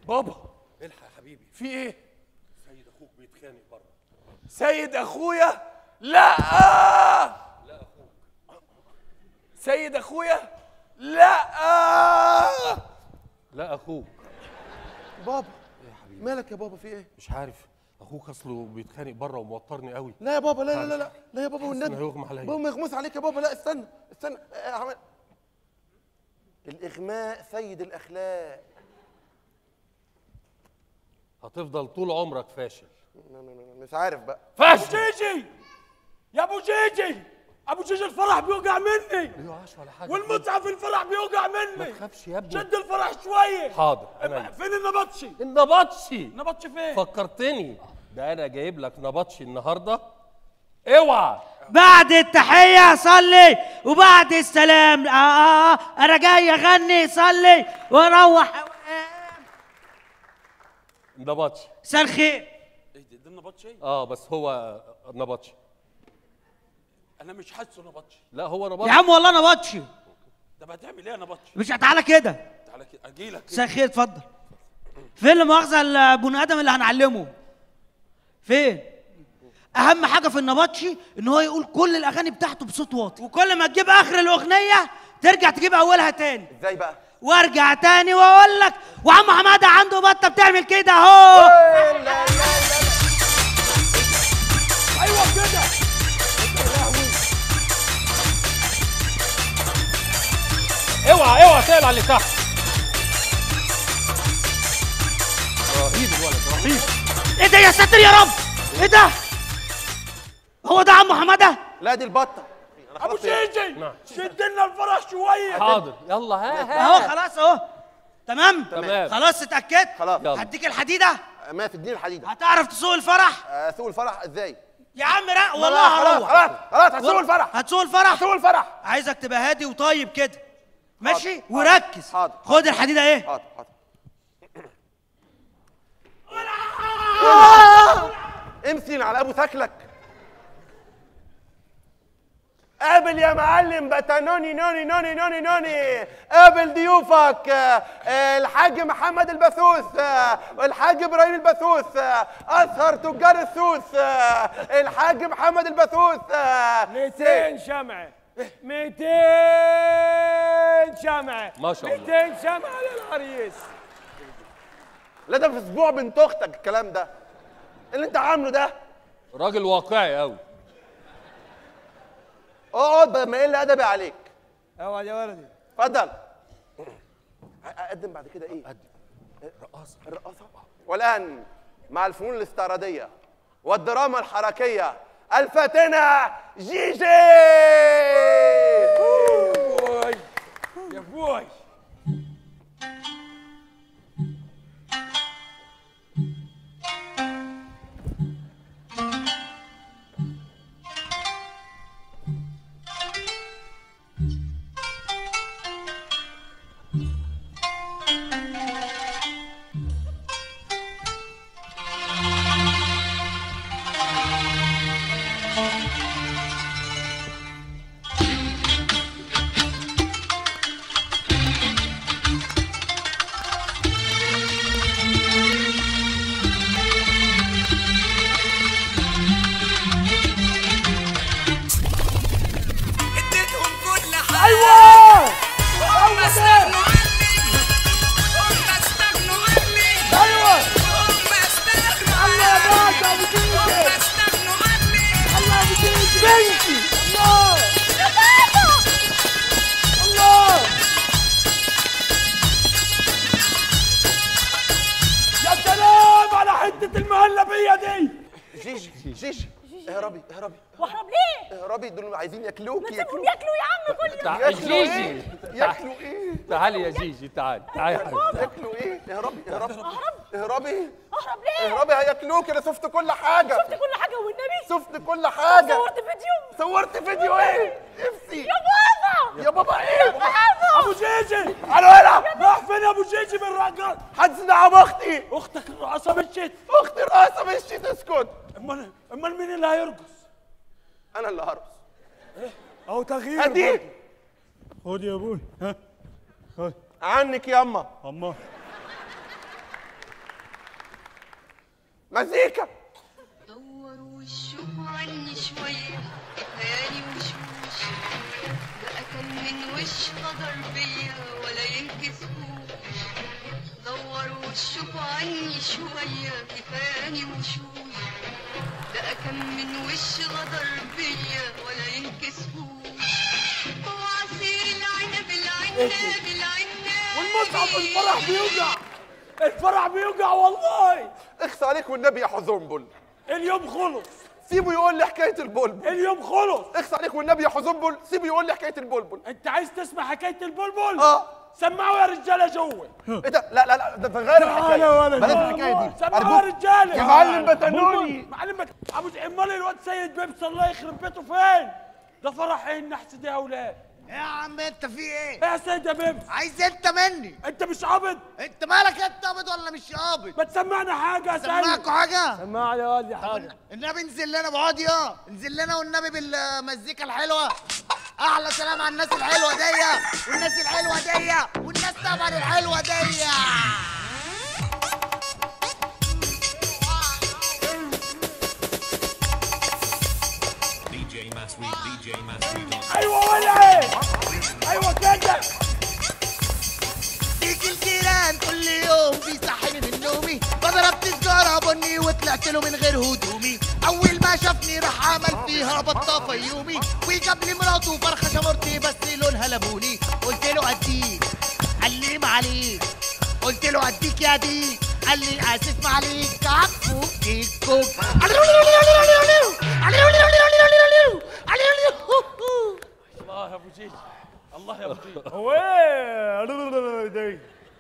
بابا الحق يا حبيبي في ايه سيد اخوك بيتخانق بره سيد اخويا لا لا اخوك سيد اخويا لا لا اخوك بابا مالك يا بابا في ايه مش عارف اخوك اصله بيتخانق بره وموترني قوي لا يا بابا لا لا لا لا, لا يا بابا والنبي إنه هيغمى عليا. بابا ما يغمس عليك يا بابا لا استنى استنى آه، عمل الاغماء سيد الاخلاق هتفضل طول عمرك فاشل م- م- م- مش عارف بقى ابو جيجي يا ابو جيجي ابو جيجي الفرح بيوقع مني ما يقعش ولا حاجه والمتعه في الفرح بيوقع ما مني تخافش يا ابني شد الفرح شويه حاضر انا فين النبطشي النبطشي النبطشي فين فكرتني ده انا جايب لك نبطشي النهارده اوعى بعد التحية صلي وبعد السلام آه, آه, آه أنا جاي أغني صلي وأروح نبطشي مساء الخير ايه ده, ده النبطشي اه بس هو نبطشي انا مش حاسه نبطشي لا هو يا نبطشي عم والله أنا بطشي طب هتعمل ايه يا نبطشي مش تعالى كده تعالى كده اجي لك مساء الخير اتفضل فين المؤاخذة البني آدم اللي هنعلمه فين أهم حاجة في النبطشي إن هو يقول كل الأغاني بتاعته بصوت واطي وكل ما تجيب آخر الأغنية ترجع تجيب أولها تاني ازاي بقى وارجع تاني واقول لك وعم حماده عنده بطه بتعمل كده اهو لا لا لا ايوه كده اوعى اوعى تقلع اللي تحت رهيب الولد رهيب ايه ده يا ساتر يا رب ايه ده هو ده عم حماده لا دي البطه أنا ابو خلاص إيه؟ جيجي نعم. شد لنا الفرح شويه حاضر يلا ها ها اهو خلاص اهو تمام تمام. خلاص اتاكدت خلاص يلا. هديك الحديده ما تديني الحديده هتعرف تسوق الفرح آه، سوق الفرح ازاي يا عم لا لا، والله خلاص هروح خلاص خلاص هتسوق الفرح هتسوق الفرح هتسوق الفرح عايزك تبقى هادي وطيب كده ماشي حاضر، وركز حاضر، خد الحديده ايه حاضر حاضر امسي على ابو ثكلك قابل يا معلم بتنوني نوني نوني نوني نوني قابل ضيوفك آه، آه، الحاج محمد البثوث آه، الحاج ابراهيم البثوث آه، اسهر تجار السوس آه، الحاج محمد البثوث آه، 200 شمعة 200 شمعة ما شاء الله. 200 شمعة للعريس لا ده في اسبوع بنت اختك الكلام ده اللي انت عامله ده راجل واقعي قوي اقعد بقى ما يقل ادبي عليك اقعد يا ولدي اتفضل اقدم بعد كده ايه قدم. رقاصه الرقاصه والان مع الفنون الاستعراضيه والدراما الحركيه الفاتنه جيجي بوي يا بوي اديتهم كل حاجة ايوه هم استغنوا عني هم استغنوا عني ايوه هم استغنوا الله يا عني باشا ابو جيجي هم استغنوا عني الله ابو جيجي بنتي الله يا بابا الله يا سلام على حتة المهلبية دي جيجي جيجي اهربي اهربي واهرب ليه؟ اهربي دول عايزين ياكلوكي سيبهم ياكلوكي ياكلوا يا عم كل يوم تع- ياكلوا جيجي ايه ياكلوا ايه تعالي يا جيجي تعالي تعالي يا حبيبي ياكلوا ايه اهربي اهربي اهربي اهرب ليه؟ اهربي هياكلوكي انا شفت كل حاجه شفت كل حاجه والنبي شفت كل حاجه صورت فيديو صورت فيديو ايه نفسي يا بابا يا بابا ايه بابا ابو جيجي الو هنا راح فين يا ابو جيجي بالرقص حد دعم اختي اختك الرقصة مشيت اختي راسه مشي تسكت امال امال مين اللي هيرقص انا اللي هرقص اهو تغيير اديك خد يا ابوي ها عنك ياما اما مزيكا دوروا وشوفوا عني شوية كفاني وشوش بقى كان من وش غدر بيا ولا ينكسفوش دوروا وشوفوا عني شوية كفاني وشوش بقى كان من وش غدر بيا ولا ينكسفوش وعصير العنب العناب العناب والمصحف الفرح بيوجع الفرح بيوجع والله اخس عليك والنبي يا حزنبل اليوم خلص سيبه يقول لي حكايه البلبل اليوم خلص اخس عليك والنبي يا حزنبل سيبه يقول لي حكايه البلبل انت عايز تسمع حكايه البلبل اه سمعوا يا رجاله جوه ايه ده لا لا لا ده ده غير الحكايه بلاش الحكايه دي سمعوا يا رجاله يا معلم بتنوني معلم بت... ابو امال الواد سيد بيبس الله يخرب بيته فين ده فرح ايه النحس ده يا اولاد يا عم انت في ايه؟ ايه يا سيد يا بيبس عايز انت مني؟ انت مش عبد انت مالك انت قابض ولا مش قابض؟ ما تسمعنا حاجه يا سيد سمعكوا حاجة؟ سمعني يا واد يا حاجه النبي انزل لنا بعاد يا انزل لنا والنبي بالمزيكا الحلوة احلى سلام على الناس الحلوة دي والناس الحلوة دي والناس طبعا الحلوة دي ايوه ولا ايه ايوه كده تيجي الجيران كل يوم بيصحيني من نومي فضربت سجارة بني وطلعت له من غير هدومي أول ما شافني راح عمل فيها بطة فيومي وجاب لي مراته فرخة شمرتي بس لونها لبوني قلت له أديك قال لي ما عليك قلت له أديك يا ديك قال لي آسف ما عليك عفو كيك كوك الله يا ابو جيجي الله يا ابو جيجي هو ايه دي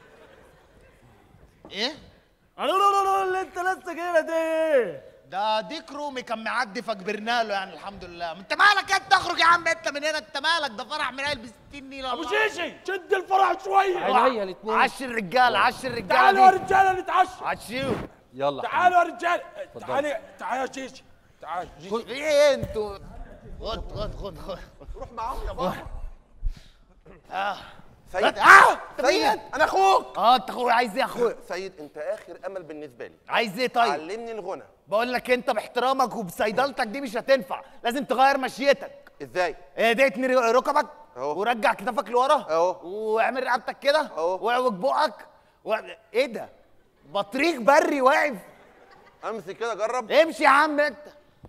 ايه؟ اللي انت لسه كده دي ده ديك رومي كان معدي فكبرنا له يعني الحمد لله انت مالك انت اخرج يا عم انت من هنا انت مالك ده فرح من ب 60 نيله ابو الله. جيجي شد الفرح شويه عينيا الاثنين عش الرجال عش تعالوا يا الرجاله دي رجاله نتعشى عشيو يلا تعالوا يا رجاله تعالي تعالى يا جيجي تعال جيجي في ايه انتوا خد خد خد خد روح معاهم يا بابا اه سيد اه انت سيد مين؟ انا اخوك اه انت اخويا عايز ايه يا اخويا سيد انت اخر امل بالنسبه لي عايز ايه طيب علمني الغنى بقول لك انت باحترامك وبصيدلتك دي مش هتنفع لازم تغير مشيتك ازاي ايه ده اتني ركبك اهو. ورجع كتافك لورا اهو. واعمل رقبتك كده اهو. واعوج بقك و... ايه ده بطريق بري واقف امسك كده جرب امشي يا عم انت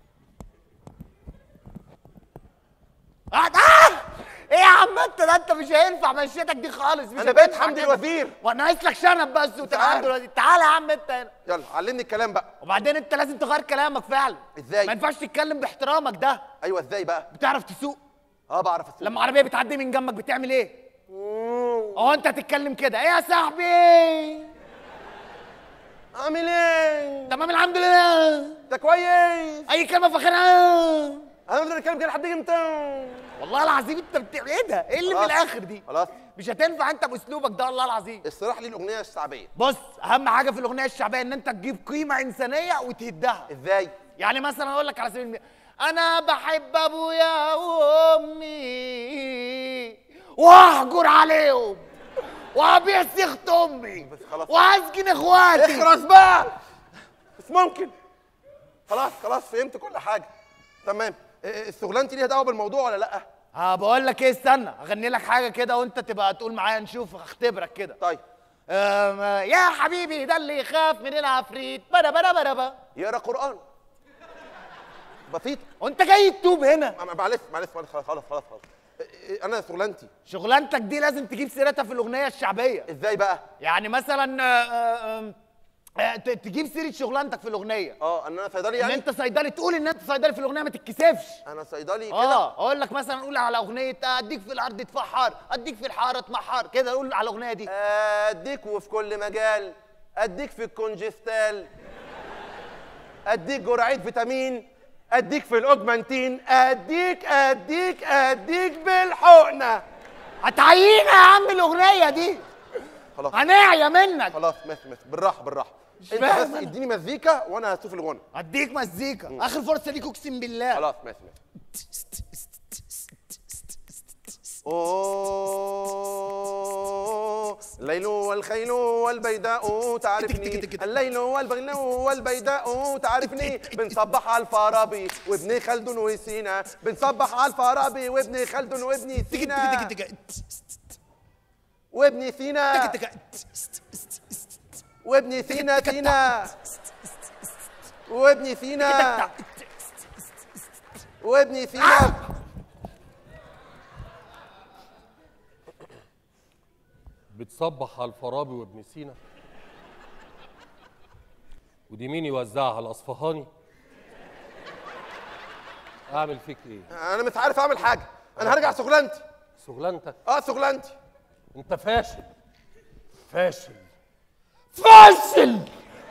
قاعد آه! ايه يا عم انت ده انت مش هينفع مشيتك دي خالص مش انا بقيت هتنفع حمدي كده. الوزير وانا ناقص لك شنب بس وتبقى تعال. عنده الوزير. تعالى يا عم انت هنا يلا علمني الكلام بقى وبعدين انت لازم تغير كلامك فعلا ازاي؟ ما ينفعش تتكلم باحترامك ده ايوه ازاي بقى بتعرف تسوق اه بعرف السوق لما عربيه بتعدي من جنبك بتعمل ايه اه انت هتتكلم كده ايه يا صاحبي عامل ايه تمام الحمد لله ده كويس اي كلمه فاخرها انا بقدر اتكلم كده لحد امتى والله العظيم انت بت... ايه ده ايه اللي في خلاص. الاخر دي خلاص مش هتنفع انت باسلوبك ده والله العظيم استراح لي الاغنيه الشعبيه بص اهم حاجه في الاغنيه الشعبيه ان انت تجيب قيمه انسانيه وتهدها ازاي يعني مثلا اقول لك على سبيل المثال انا بحب ابويا وامي واهجر عليهم وابيع سيخت امي بس خلاص. وهسجن اخواتي اخرس بقى مش ممكن خلاص خلاص فهمت كل حاجه تمام إيه- إيه، الشغلانتي ليها دعوه بالموضوع ولا لا ها بقول لك ايه استنى اغني لك حاجه كده وانت تبقى تقول معايا نشوف اختبرك كده طيب أم، يا حبيبي ده اللي يخاف من العفريت بدا بدا بدا بدا يقرا قران بسيط وانت جاي تتوب هنا ما- معلش معلش معلش خلاص خلاص خلاص خلاص إيه- إيه، انا شغلانتي شغلانتك دي لازم تجيب سيرتها في الاغنيه الشعبيه ازاي بقى يعني مثلا آه، آه، آه، ت- تجيب سيره شغلانتك في الاغنيه اه ان انا صيدلي ان يعني انت صيدلي تقول ان انت صيدلي في الاغنيه ما تتكسفش انا صيدلي كده اه اقول لك مثلا قول على اغنيه اديك في الارض تفحر اديك في الحاره تمحر كده قول على الاغنيه دي اديك وفي كل مجال اديك في الكونجستال اديك جرعه فيتامين اديك في الاوجمانتين اديك اديك اديك بالحقنه هتعيينا يا عم الاغنيه دي خلاص هنعيا منك خلاص ماشي ماشي بالراحه بالراحه انت فاهم بس أنا. اديني مزيكا وانا هشوف الغنى اديك مزيكا اخر فرصه ليك اقسم بالله خلاص ماشي ماشي اوه الليل والخيل والبيداء تعرفني الليل والبغل والبيداء تعرفني بنصبح على الفارابي وابن خلدون وسينا بنصبح على الفارابي وابن خلدون وابن سينا وابن سينا وابن سينا سينا وابن سينا وابن سينا بتصبح على الفارابي وابن سينا ودي مين يوزعها على الاصفهاني اعمل فيك ايه انا مش عارف اعمل حاجه انا هرجع شغلانتي شغلانتك اه شغلانتي انت فاشل فاشل فاشل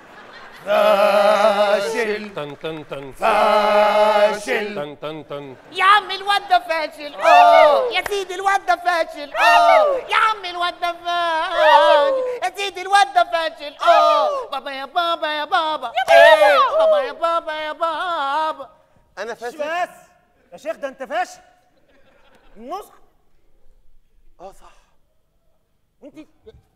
فاشل تن تن تن فاشل تن تن تن يا عم الواد ده فاشل اه يا سيدي الواد ده فاشل اه يا عم الواد ده فاشل يا سيدي الواد ده فاشل اه بابا يا بابا يا بابا إيه، بابا يا بابا يا بابا انا فاشل بس يا شيخ ده انت فاشل النسخ اه صح انت